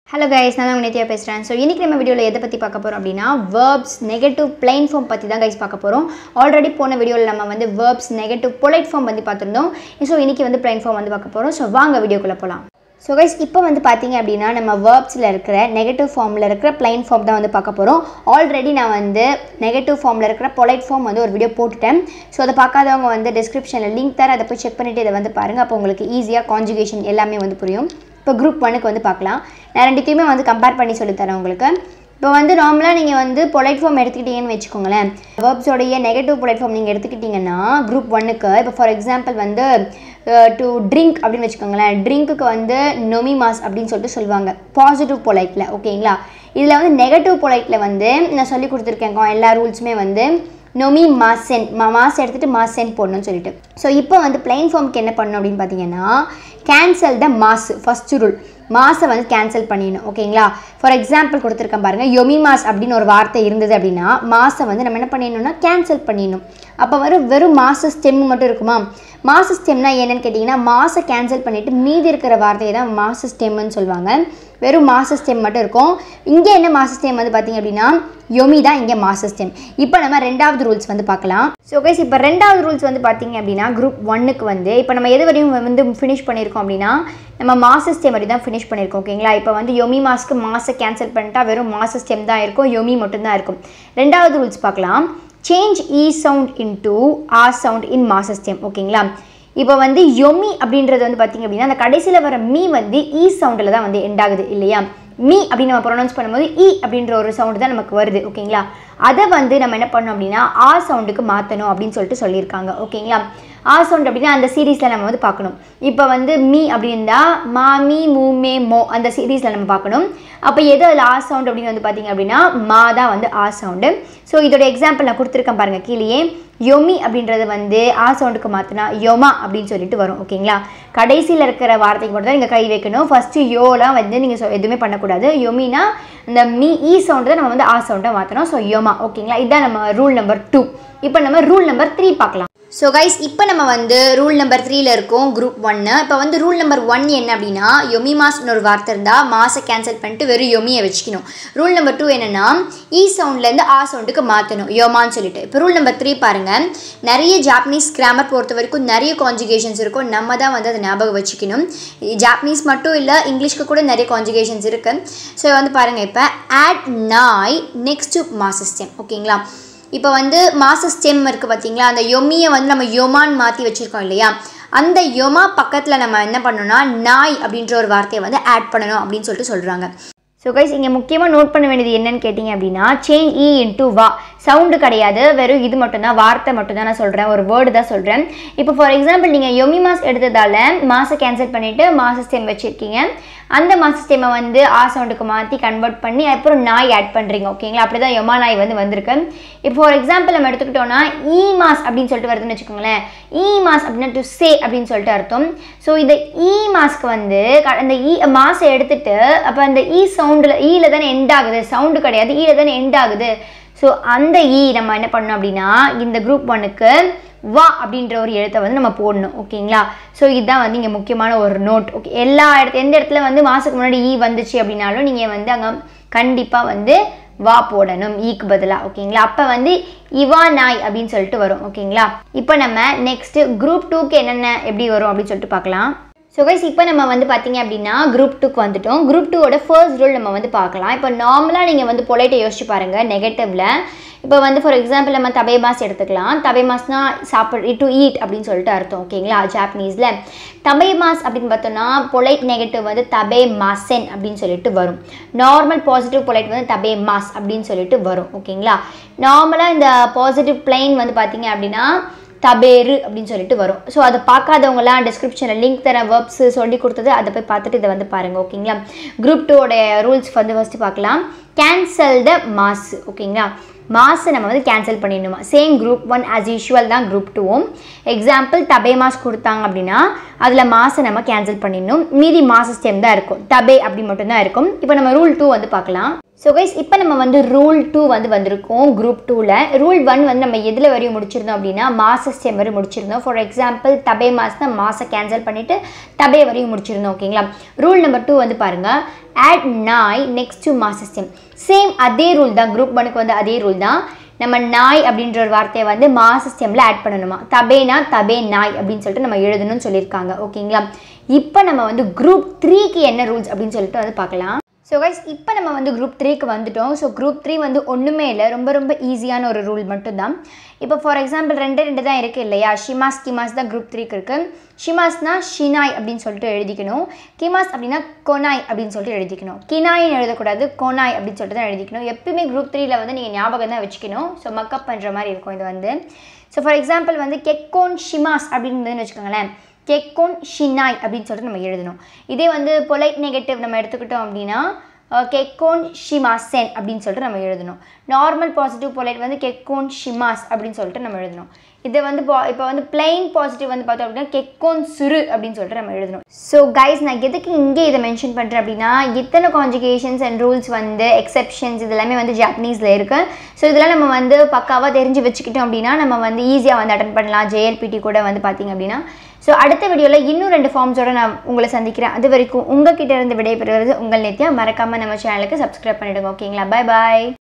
hello guys நான் உங்கள் நித்யா பேசுகிறேன் ஸோ இன்றைக்கி நம்ம வீடியோவில் எதை பற்றி பார்க்க போகிறோம் அப்படின்னா வேர்ப்ஸ் நெகட்டிவ் பிளைன் ஃபார்ம் பற்றி தான் கைஸ் பார்க்க போகிறோம் ஆல்ரெடி போன வீடியோவில் நம்ம வந்து வேர்ப்ஸ் நெகட்டிவ் பொலைட் ஃபார்ம் பற்றி பார்த்துருந்தோம் ஸோ இன்றைக்கி வந்து பிளைன் ஃபார்ம் வந்து பார்க்க போகிறோம் ஸோ வாங்க வீடியோக்குள்ளே போகலாம் ஸோ கைஸ் இப்போ வந்து பார்த்தீங்க அப்படின்னா நம்ம வேர்ப்ஸில் இருக்கிற நெகட்டிவ் ஃபார்மில் இருக்கிற பிளைன் ஃபார்ம் தான் வந்து பார்க்க போகிறோம் ஆல்ரெடி நான் வந்து நெகட்டிவ் ஃபார்மில் இருக்கிற பொலைட் ஃபார்ம் வந்து ஒரு வீடியோ போட்டுட்டேன் ஸோ அதை பார்க்காதவங்க வந்து டிஸ்கிரிப்ஷனில் லிங்க் தர அதை போய் செக் பண்ணிவிட்டு இதை வந்து பாருங்கள் அப்போ உங்களுக்கு ஈஸியாக கான்ஜுகேஷன் எல்லாமே வந்து புரியும் இப்போ குரூப் ஒனுக்கு வந்து பார்க்கலாம் நான் ரெண்டுத்தையுமே வந்து கம்பேர் பண்ணி சொல்லித்தரேன் உங்களுக்கு இப்போ வந்து நார்மலாக நீங்கள் வந்து பொலைட் ஃபார்ம் எடுத்துக்கிட்டீங்கன்னு வச்சுக்கோங்களேன் வேர்ப்ஸோடைய நெகட்டிவ் பொலைட் ஃபார்ம் நீங்கள் எடுத்துக்கிட்டிங்கன்னா குரூப் ஒன்னுக்கு இப்போ ஃபார் எக்ஸாம்பிள் வந்து டு ட்ரிங்க் அப்படின்னு வச்சுக்கோங்களேன் ட்ரிங்க்குக்கு வந்து நொமிமாஸ் அப்படின்னு சொல்லிட்டு சொல்லுவாங்க பாசிட்டிவ் பொலைட்டில் ஓகேங்களா இதில் வந்து நெகட்டிவ் பொலைட்டில் வந்து நான் சொல்லி கொடுத்துருக்கேன் எல்லா ரூல்ஸுமே வந்து நொமி மாசென் மா மாஸ் எடுத்துகிட்டு மாசென் போடணும்னு சொல்லிட்டு ஸோ இப்போ வந்து பிளைன் ஃபார்முக்கு என்ன பண்ணணும் அப்படின்னு பார்த்தீங்கன்னா cancel the mass first rule மாஸை வந்து கேன்சல் பண்ணிடணும் ஓகேங்களா ஃபார் எக்ஸாம்பிள் கொடுத்துருக்கேன் பாருங்கள் யொமி மாஸ் அப்படின்னு ஒரு வார்த்தை இருந்தது அப்படின்னா மாஸை வந்து நம்ம என்ன பண்ணிடணும்னா கேன்சல் பண்ணிடணும் அப்போ வரும் வெறும் மாச ஸ்டெம் மட்டும் இருக்குமா மாச ஸ்டெம்னா என்னன்னு கேட்டிங்கன்னா மாசை கேன்சல் பண்ணிவிட்டு மீதி இருக்கிற வார்த்தையை தான் மாச ஸ்டெம்னு சொல்லுவாங்க வெறும் மாச ஸ்டெம் மட்டும் இருக்கும் இங்கே என்ன மாச ஸ்டெம் வந்து பார்த்திங்க அப்படின்னா யொமி தான் இங்கே மாச ஸ்டெம் இப்போ நம்ம ரெண்டாவது ரூல்ஸ் வந்து பார்க்கலாம் ஸோ கைஸ் இப்போ ரெண்டாவது ரூல்ஸ் வந்து பார்த்திங்க அப்படின்னா குரூப் ஒன்னுக்கு வந்து இப்போ நம்ம எது வரையும் வந்து ஃபினிஷ் பண்ணியிருக்கோம் அப்படின்னா நம்ம மாச ஸ்டெம் வரை தான் ஃபினிஷ் பண்ணியிருக்கோம் ஓகேங்களா இப்போ வந்து யொமி மாஸ்க்கு மாசை கேன்சல் பண்ணிட்டா வெறும் மாச ஸ்டெம் தான் இருக்கும் யொமி மட்டும்தான் இருக்கும் ரெண்டாவது ரூல்ஸ் பார்க்கலாம் change e sound into r sound in மாச ஸ்டெம் ஓகேங்களா இப்போ வந்து யொமி அப்படின்றது வந்து பார்த்திங்க அப்படின்னா அந்த கடைசியில் வர மீ வந்து இ சவுண்டில் தான் வந்து எண்ட் ஆகுது இல்லையா மீ அப்படின்னு நம்ம ப்ரொனவுன்ஸ் பண்ணும்போது இ அப்படின்ற ஒரு சவுண்டு தான் நமக்கு வருது ஓகேங்களா அதை வந்து நம்ம என்ன பண்ணோம் அப்படின்னா ஆ சவுண்டுக்கு மாற்றணும் அப்படின்னு சொல்லிட்டு சொல்லியிருக்காங்க ஓகேங்களா ஆ சவுண்ட் அப்படின்னா அந்த சீரீஸில் நம்ம வந்து பார்க்கணும் இப்போ வந்து மீ அப்படின்னா மா மீ மூ மே மோ அந்த சீரீஸில் நம்ம பார்க்கணும் அப்போ எது அதில் ஆ சவுண்ட் அப்படின்னு வந்து பார்த்திங்க அப்படின்னா மா தான் வந்து ஆ சவுண்டு ஸோ இதோட எக்ஸாம்பிள் நான் கொடுத்துருக்கேன் பாருங்கள் கீழேயே யொமி அப்படின்றது வந்து ஆ சவுண்டுக்கு மாற்றினா யொமா அப்படின்னு சொல்லிட்டு வரும் ஓகேங்களா கடைசியில் இருக்கிற வார்த்தைக்கு மட்டும் தான் நீங்கள் கை வைக்கணும் ஃபஸ்ட்டு யோலாம் வந்து நீங்கள் எதுவுமே பண்ணக்கூடாது யொமினா இந்த மீ ஈ சவுண்டு தான் நம்ம வந்து ஆ சவுண்டாக மாற்றணும் ஸோ யோமா ஓகேங்களா இதுதான் நம்ம ரூல் நம்பர் டூ இப்போ நம்ம ரூல் நம்பர் த்ரீ பார்க்கலாம் ஸோ கைஸ் இப்போ நம்ம வந்து ரூல் நம்பர் த்ரீல இருக்கோம் குரூப் ஒன்று இப்போ வந்து ரூல் நம்பர் ஒன் என்ன அப்படின்னா யொமி மாஸ்னு ஒரு வார்த்தை இருந்தால் மாசை கேன்சல் பண்ணிட்டு வெறும் யொமியை வச்சுக்கணும் ரூல் நம்பர் டூ என்னென்னா இ சவுண்ட்லேருந்து ஆ சவுண்டுக்கு மாற்றணும் யோமான்னு சொல்லிட்டு இப்போ ரூல் நம்பர் த்ரீ பாருங்கள் நிறைய ஜாப்பனீஸ் கிராமர் பொறுத்த வரைக்கும் நிறைய கான்ஜுகேஷன்ஸ் இருக்கும் நம்ம தான் வந்து அதை ஞாபகம் வச்சுக்கணும் ஜாப்பனீஸ் மட்டும் இல்லை இங்கிலீஷ்க்கு கூட நிறைய கான்ஜுகேஷன்ஸ் இருக்குது ஸோ வந்து பாருங்கள் இப்போ ஆட் நாய் நெக்ஸ்ட் டு மாசஸ்டெம் ஓகேங்களா இப்போ வந்து மாச ஸ்டெம் இருக்குது பார்த்தீங்களா அந்த யொமியை வந்து நம்ம யோமான் மாற்றி வச்சுருக்கோம் இல்லையா அந்த யொமா பக்கத்தில் நம்ம என்ன பண்ணணும்னா நாய் அப்படின்ற ஒரு வார்த்தையை வந்து ஆட் பண்ணணும் அப்படின்னு சொல்லிட்டு சொல்கிறாங்க ஸோ கைஸ் இங்கே முக்கியமாக நோட் பண்ண வேண்டியது என்னன்னு கேட்டிங்க அப்படின்னா சேஞ்ச் இ இன்ட்டு வா சவுண்டு கிடையாது வெறும் இது மட்டும்தான் வார்த்தை மட்டும்தான் நான் சொல்கிறேன் ஒரு வேர்டு தான் சொல்கிறேன் இப்போ ஃபார் எக்ஸாம்பிள் நீங்கள் யொமி மாஸ் எடுத்ததால் மாசை கேன்சல் பண்ணிவிட்டு மாச ஸ்டெம் வச்சுருக்கீங்க அந்த மாச ஸ்டெம்மை வந்து ஆ சவுண்டுக்கு மாற்றி கன்வெர்ட் பண்ணி அப்புறம் நாய் ஆட் பண்ணுறீங்க ஓகேங்களா அப்படி தான் யொமா நாய் வந்து வந்திருக்கு இப்போ ஃபார் எக்ஸாம்பிள் நம்ம எடுத்துக்கிட்டோம்னா இ மாஸ் அப்படின்னு சொல்லிட்டு வருதுன்னு வச்சுக்கோங்களேன் இ மாஸ் அப்படின்னா டு சே அப்படின்னு சொல்லிட்டு அர்த்தம் ஸோ இந்த இ மாஸ்க்கு வந்து அந்த இ மாசை எடுத்துட்டு அப்போ அந்த இ சவுண்டில் ஈல தானே எண்ட் ஆகுது சவுண்டு கிடையாது ஈல தானே எண்ட் ஆகுது ஸோ அந்த இ நம்ம என்ன பண்ணோம் அப்படின்னா இந்த குரூப் ஒன்னுக்கு வா அப்படின்ற ஒரு எழுத்தை வந்து நம்ம போடணும் ஓகேங்களா ஸோ இதுதான் வந்து இங்கே முக்கியமான ஒரு நோட் ஓகே எல்லா இடத்து எந்த இடத்துல வந்து மாதத்துக்கு முன்னாடி ஈ வந்துச்சு அப்படின்னாலும் நீங்கள் வந்து அங்கே கண்டிப்பாக வந்து வா போடணும் ஈக்கு பதிலாக ஓகேங்களா அப்போ வந்து இவா நாய் அப்படின்னு சொல்லிட்டு வரும் ஓகேங்களா இப்போ நம்ம நெக்ஸ்ட்டு குரூப் டூக்கு என்னென்ன எப்படி வரும் அப்படின்னு சொல்லிட்டு பார்க்கலாம் ஸோ கைஸ் இப்போ நம்ம வந்து பார்த்தீங்க அப்படின்னா குரூப் டூக்கு வந்துட்டோம் குரூப் டூவோட ஃபர்ஸ்ட் ரூல் நம்ம வந்து பார்க்கலாம் இப்போ நார்மலாக நீங்கள் வந்து பொலைட்டை யோசிச்சு பாருங்கள் நெகட்டிவில் இப்போ வந்து ஃபார் எக்ஸாம்பிள் நம்ம தபை மாஸ் எடுத்துக்கலாம் தபை மாஸ்னா சாப்பிட் டு ஈட் அப்படின்னு சொல்லிட்டு அர்த்தம் ஓகேங்களா ஜாப்பனீஸில் தபை மாஸ் அப்படின்னு பார்த்தோம்னா பொலைட் நெகட்டிவ் வந்து தபே மாசென் அப்படின்னு சொல்லிட்டு வரும் நார்மல் பாசிட்டிவ் பொலைட் வந்து தபே மாஸ் அப்படின்னு சொல்லிட்டு வரும் ஓகேங்களா நார்மலாக இந்த பாசிட்டிவ் பிளைன் வந்து பார்த்தீங்க அப்படின்னா தபேரு அப்படின்னு சொல்லிட்டு வரும் ஸோ அதை பார்க்காதவங்களாம் டிஸ்கிரிப்ஷனில் லிங்க் தர வேர்ப்ஸ் சொல்லி கொடுத்தது அதை போய் பார்த்துட்டு இதை வந்து பாருங்கள் ஓகேங்களா குரூப் டூவோட ரூல்ஸ் வந்து ஃபஸ்ட்டு பார்க்கலாம் கேன்சல் த மாஸ் ஓகேங்களா மாஸை நம்ம வந்து கேன்சல் பண்ணிடணுமா same group one as usual தான் குரூப் டூவும் எக்ஸாம்பிள் தபே மாஸ் கொடுத்தாங்க அப்படின்னா அதில் மாஸை நம்ம கேன்சல் பண்ணிடணும் மீதி மாச ஸ்டெம் தான் இருக்கும் தபே அப்படி மட்டும்தான் இருக்கும் இப்போ நம்ம ரூல் டூ வந்து பார்க்கலாம் ஸோ கைஸ் இப்போ நம்ம வந்து ரூல் டூ வந்து வந்திருக்கோம் குரூப் டூவில் ரூல் ஒன் வந்து நம்ம எதில் வரையும் முடிச்சிருந்தோம் அப்படின்னா மாச ஸ்டெம் வரை முடிச்சிருந்தோம் ஃபார் எக்ஸாம்பிள் தபே மாஸ் தான் மாசம் கேன்சல் பண்ணிவிட்டு தபே வரையும் முடிச்சிருந்தோம் ஓகேங்களா ரூல் நம்பர் டூ வந்து பாருங்கள் ஆட் நாய் நெக்ஸ்ட் டு மாச ஸ்டெம் சேம் அதே ரூல் தான் குரூப் ஒனுக்கு வந்து அதே ரூல் தான் நம்ம நாய் அப்படின்ற ஒரு வார்த்தையை வந்து மாச ஸ்டெம்மில் ஆட் பண்ணணுமா தபேனா தபே நாய் அப்படின்னு சொல்லிட்டு நம்ம எழுதணும்னு சொல்லியிருக்காங்க ஓகேங்களா இப்போ நம்ம வந்து குரூப் த்ரீக்கு என்ன ரூல்ஸ் அப்படின்னு சொல்லிட்டு வந்து பார்க்கலாம் ஸோ கைஸ் இப்போ நம்ம வந்து குரூப் த்ரீக்கு வந்துட்டோம் ஸோ குரூப் த்ரீ வந்து ஒன்றுமே இல்லை ரொம்ப ரொம்ப ஈஸியான ஒரு ரூல் மட்டும்தான் இப்போ ஃபார் எக்ஸாம்பிள் ரெண்டு ரெண்டு தான் இருக்குது இல்லையா ஷிமாஸ் கிமாஸ் தான் குரூப் த்ரீக்கு இருக்குது ஷிமாஸ்னா ஷினாய் அப்படின்னு சொல்லிட்டு எழுதிக்கணும் கிமாஸ் அப்படின்னா கொனாய் அப்படின்னு சொல்லிட்டு எழுதிக்கணும் கினாயின்னு எழுதக்கூடாது கொனாய் அப்படின்னு சொல்லிட்டு தான் எழுதிக்கணும் எப்பயுமே குரூப் த்ரீயில் வந்து நீங்கள் ஞாபகம் தான் வச்சுக்கணும் ஸோ மக்கப் பண்ணுற மாதிரி இருக்கும் இது வந்து ஸோ ஃபார் எக்ஸாம்பிள் வந்து கெக்கோன் ஷிமாஸ் அப்படின்னு வச்சுக்கோங்களேன் கெக்கோன் ஷினாய் அப்படின்னு சொல்லிட்டு நம்ம எழுதணும் இதே வந்து பொலைட் நெகட்டிவ் நம்ம எடுத்துக்கிட்டோம் அப்படின்னா கெக்கோன் ஷிமாசென் அப்படின்னு சொல்லிட்டு நம்ம எழுதணும் நார்மல் பாசிட்டிவ் பொலைட் வந்து கெக்கோன் ஷிமாஸ் அப்படின்னு சொல்லிட்டு நம்ம எழுதணும் இது வந்து இப்போ வந்து பிளெயின் பாசிட்டிவ் வந்து பார்த்தோம் அப்படின்னா கெக்கோன் சுரு அப்படின்னு சொல்லிட்டு நம்ம எழுதணும் ஸோ கைஸ் நான் எதுக்கு இங்கே இதை மென்ஷன் பண்ணுறேன் அப்படின்னா இத்தனை கான்ஜுகேஷன்ஸ் அண்ட் ரூல்ஸ் வந்து எக்ஸெப்ஷன்ஸ் இது எல்லாமே வந்து ஜாப்பனீஸில் இருக்குது ஸோ இதெல்லாம் நம்ம வந்து பக்காவாக தெரிஞ்சு வச்சுக்கிட்டோம் அப்படின்னா நம்ம வந்து ஈஸியாக வந்து அட்டன் பண்ணலாம் ஜேஎல்பிடி கூட வந்து பார்த்திங்க அப்படின்னா ஸோ அடுத்த வீடியோவில் இன்னும் ரெண்டு ஃபார்ம்ஸோட நான் உங்களை சந்திக்கிறேன் அது வரைக்கும் உங்ககிட்ட இருந்து விடைபெறுவது உங்கள் நித்யா மறக்காமல் நம்ம சேனலுக்கு சப்ஸ்கிரைப் பண்ணிவிடுங்க ஓகேங்களா பாய் பாய்